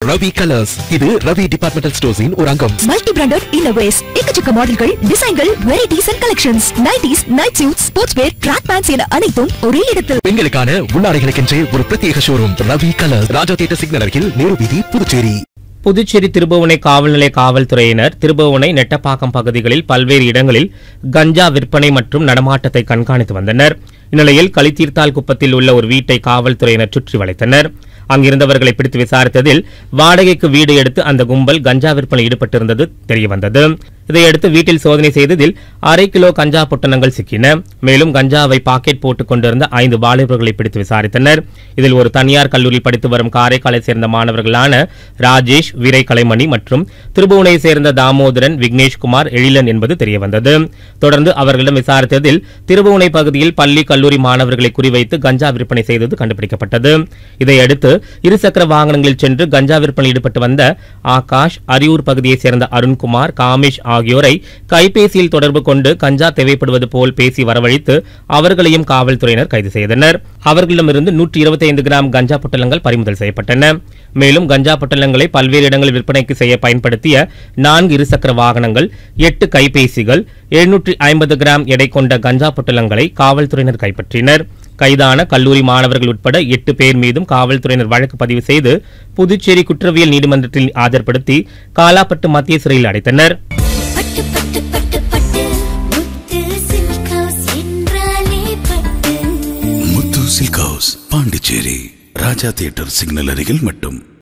Ravi colours இது Ravi departmental ஸ்டோர்ஸின் ஒரு அங்கம் மல்டி பிராண்டட் இன்னோவேஸ் எக்கச்சக்க மாடல்கள் டிசைன்கள் varieties and collections nighties night suit sports wear track pants என அனைத்தும் ஒரே இடத்தில் பெண்களுக்கான உள்ளாடைகளுக்கென்றே ஒரு பிரத்யேக showroom Ravi colours Raja theatre signal அருகில் நேரு வீதி புதுச்சேரி புதுச்சேரி திருபுவனை காவல் நிலைய காவல்துறையினர் திருபுவனை நெட்டப்பாக்கம் பகுதிகளில் பல்வேறு இடங்களில் கஞ்சா விற்பனை மற்றும் நடமாட்டத்தை கண்காணித்து வந்தனர் இந்நிலையில் களித்தீர்த்தால் குப்பத்தில் உள்ள ஒரு வீட்டை காவல்துறையினர் சுற்றி வளைத்தனர் அங்கிருந்தவர்களை பிடித்து விசாரித்ததில் வாடகைக்கு வீடு எடுத்து அந்த கும்பல் கஞ்சா விற்பனை ஈடுபட்டிருந்தது தெரியவந்தது இதையடுத்து வீட்டில் சோதனை செய்ததில் அரை கிலோ கஞ்சா பொட்டணங்கள் சிக்கின மேலும் கஞ்சாவை பாக்கெட் போட்டுக் கொண்டிருந்த ஐந்து வாலிபர்களை பிடித்து விசாரித்தனர் இதில் ஒரு தனியார் கல்லூரி படித்து வரும் காரைக்காலை சேர்ந்த மாணவர்களான ராஜேஷ் வீரை கலைமணி மற்றும் திருபுவனை சேர்ந்த தாமோதரன் விக்னேஷ்குமார் எழிலன் என்பது தெரியவந்தது தொடர்ந்து அவர்களிடம் விசாரித்ததில் திருபுவனை பகுதியில் பள்ளி கல்லூரி மாணவர்களை குறிவைத்து கஞ்சா விற்பனை செய்தது கண்டுபிடிக்கப்பட்டது இதையடுத்து இருசக்கர வாகனங்களில் சென்று கஞ்சா விற்பனை ஈடுபட்டு வந்த ஆகாஷ் அரியூர் பகுதியைச் சேர்ந்த அருண்குமார் காமேஷ் ஆகியோரை கைபேசியில் தொடர்பு கொண்டு கஞ்சா தேவைப்படுவது போல் பேசி வரவழைத்து அவர்களையும் காவல்துறையினர் கைது செய்தனர் அவர்களிடமிருந்து நூற்றி இருபத்தி ஐந்து கிராம் கஞ்சா பொட்டலங்கள் பறிமுதல் செய்யப்பட்டன மேலும் கஞ்சா பொட்டலங்களை பல்வேறு இடங்களில் விற்பனைக்கு செய்ய பயன்படுத்திய நான்கு இருசக்கர வாகனங்கள் எட்டு கைபேசிகள் எழுநூற்றி ஐம்பது கிராம் எடை கொண்ட கஞ்சா பொட்டலங்களை காவல்துறையினர் கைப்பற்றினர் கைதான கல்லூரி மாணவர்கள் உட்பட எட்டு பேர் மீதும் காவல்துறையினர் வழக்கு பதிவு செய்து புதுச்சேரி குற்றவியல் நீதிமன்றத்தில் ஆஜர்படுத்தி காலாப்பட்டு மத்திய சிறையில் அடைத்தனர் பட்டு பட்டு பட்டு பட்டு முத்து சில்க் ஹவுஸ் என்றாலே பட்டு Muthu silk house Pondicherry Raja theatre signal அருகில் மட்டும்